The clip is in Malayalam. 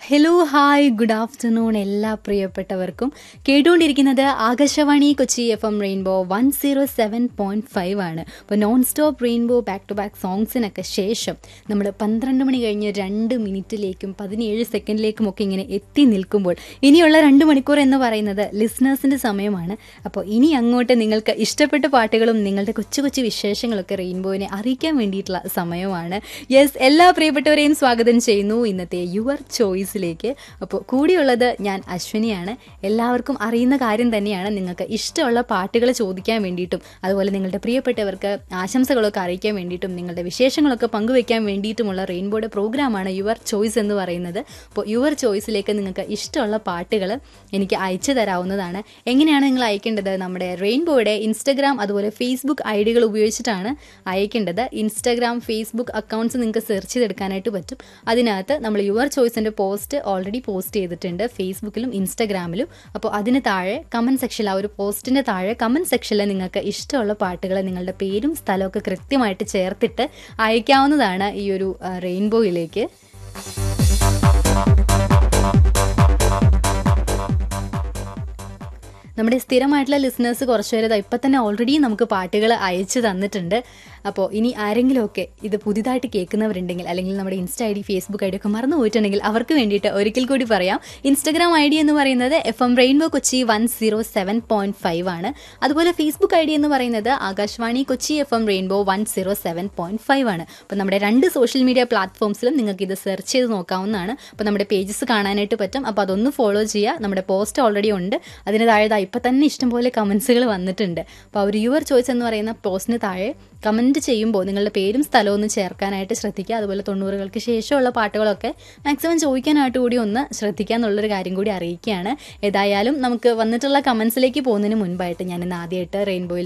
ഹലോ ഹായ് ഗുഡ് ആഫ്റ്റർനൂൺ എല്ലാ പ്രിയപ്പെട്ടവർക്കും കേട്ടുകൊണ്ടിരിക്കുന്നത് Akashvani Kochi F M rainbow one zero seven point five ആണ് അപ്പോൾ non stop rainbow back to back സോങ്സിനൊക്കെ ശേഷം നമ്മൾ പന്ത്രണ്ട് മണി കഴിഞ്ഞ് രണ്ട് മിനിറ്റിലേക്കും പതിനേഴ് സെക്കൻഡിലേക്കും ഒക്കെ ഇങ്ങനെ എത്തി നിൽക്കുമ്പോൾ ഇനിയുള്ള രണ്ട് മണിക്കൂർ എന്ന് പറയുന്നത് ലിസ്ണേഴ്സിൻ്റെ സമയമാണ് അപ്പോൾ ഇനി അങ്ങോട്ട് നിങ്ങൾക്ക് ഇഷ്ടപ്പെട്ട പാട്ടുകളും നിങ്ങളുടെ കൊച്ചു കൊച്ചു വിശേഷങ്ങളൊക്കെ റെയിൻബോയിനെ അറിയിക്കാൻ വേണ്ടിയിട്ടുള്ള സമയമാണ് യെസ് എല്ലാ പ്രിയപ്പെട്ടവരെയും സ്വാഗതം ചെയ്യുന്നു ഇന്നത്തെ യുവർ ചോയ്സിലേക്ക് അപ്പോൾ കൂടിയുള്ളത് ഞാൻ അശ്വിനിയാണ് എല്ലാവർക്കും അറിയുന്ന കാര്യം തന്നെയാണ് നിങ്ങൾക്ക് ഇഷ്ടമുള്ള പാട്ടുകൾ ചോദിക്കാൻ വേണ്ടിയിട്ടും അതുപോലെ നിങ്ങളുടെ പ്രിയപ്പെട്ടവർക്ക് ആശംസകളൊക്കെ അറിയിക്കാൻ വേണ്ടിയിട്ടും നിങ്ങളുടെ വിശേഷങ്ങളൊക്കെ പങ്കുവെക്കാൻ വേണ്ടിയിട്ടുമുള്ള റെയിൻബോയുടെ പ്രോഗ്രാമാണ് യുവർ ചോയ്സ് എന്ന് പറയുന്നത് അപ്പോൾ യുവർ ചോയ്സിലേക്ക് നിങ്ങൾക്ക് ഇഷ്ടമുള്ള പാട്ടുകൾ എനിക്ക് അയച്ചു തരാവുന്നതാണ് എങ്ങനെയാണ് നിങ്ങൾ അയക്കേണ്ടത് നമ്മുടെ റെയിൻബോയുടെ ഇൻസ്റ്റഗ്രാം അതുപോലെ ഫേസ്ബുക്ക് ഐ ഡികൾ ഉപയോഗിച്ചിട്ടാണ് അയക്കേണ്ടത് ഇൻസ്റ്റഗ്രാം ഫേസ്ബുക്ക് അക്കൗണ്ട്സ് നിങ്ങൾക്ക് സെർച്ച് ചെയ്തെടുക്കാനായിട്ട് പറ്റും അതിനകത്ത് നമ്മൾ യുവർ ചോയ്സിൻ്റെ പോസ്റ്റ് ഓൾറെഡി പോസ്റ്റ് ചെയ്തിട്ടുണ്ട് ഫേസ്ബുക്കിലും ഇൻസ്റ്റഗ്രാമിലും അപ്പോൾ അതിന് താഴെ കമൻറ്റ് സെക്ഷനിൽ ആ ഒരു പോസ്റ്റിൻ്റെ താഴെ കമൻറ്റ് സെക്ഷനിൽ നിങ്ങൾക്ക് ഇഷ്ടമുള്ള പാട്ടുകൾ നിങ്ങളുടെ പേരും സ്ഥലമൊക്കെ കൃത്യമായിട്ട് ചേർത്തിട്ട് അയക്കാവുന്നതാണ് ഈ ഒരു റെയിൻബോയിലേക്ക് നമ്മുടെ സ്ഥിരമായിട്ടുള്ള ലിസണേഴ്സ് കുറച്ച് പേര് ഇപ്പം തന്നെ ഓൾറെഡി നമുക്ക് പാട്ടുകൾ അയച്ചു തന്നിട്ടുണ്ട് അപ്പോൾ ഇനി ആരെങ്കിലുമൊക്കെ ഇത് പുതിയതായിട്ട് കേൾക്കുന്നവരുണ്ടെങ്കിൽ അല്ലെങ്കിൽ നമ്മുടെ insta I D Facebook I D ഒക്കെ മറന്നു പോയിട്ടുണ്ടെങ്കിൽ അവർക്ക് വേണ്ടിയിട്ട് ഒരിക്കൽ കൂടി പറയാം ഇൻസ്റ്റഗ്രാം ഐ ഡി എന്ന് പറയുന്നത് F M rainbow Kochi one zero seven point five ആണ് അതുപോലെ ഫേസ്ബുക്ക് ഐ ഡി എന്ന് പറയുന്നത് Akashvani Kochi F M rainbow one zero seven point five ആണ് അപ്പോൾ നമ്മുടെ രണ്ട് സോഷ്യൽ മീഡിയ പ്ലാറ്റ്ഫോംസിലും നിങ്ങൾക്ക് ഇത് സെർച്ച് ചെയ്ത് നോക്കാവുന്നതാണ് അപ്പോൾ നമ്മുടെ പേജസ് കാണാനായിട്ട് പറ്റും അപ്പോൾ അതൊന്ന് ഫോളോ ചെയ്യുക നമ്മുടെ പോസ്റ്റ് ഓൾറെഡി ഉണ്ട് അതിന് താഴെ ഇപ്പം തന്നെ ഇഷ്ടംപോലെ കമൻസുകൾ വന്നിട്ടുണ്ട് അപ്പോൾ അവർ യുവർ ചോയ്സ് എന്ന് പറയുന്ന പോസ്റ്റിന് താഴെ കമൻറ്റ് ചെയ്യുമ്പോൾ നിങ്ങളുടെ പേരും സ്ഥലവും ഒന്ന് ചേർക്കാനായിട്ട് ശ്രദ്ധിക്കുക അതുപോലെ തൊണ്ണൂറുകൾക്ക് ശേഷമുള്ള പാട്ടുകളൊക്കെ മാക്സിമം ചോദിക്കാനായിട്ട് കൂടി ഒന്ന് ശ്രദ്ധിക്കുക എന്നുള്ളൊരു കാര്യം കൂടി അറിയിക്കുകയാണ് ഏതായാലും നമുക്ക് വന്നിട്ടുള്ള കമൻസിലേക്ക് പോകുന്നതിന് മുൻപായിട്ട് ഞാൻ ഇന്ന് ആദ്യമായിട്ട് റെയിൻബോയിൽ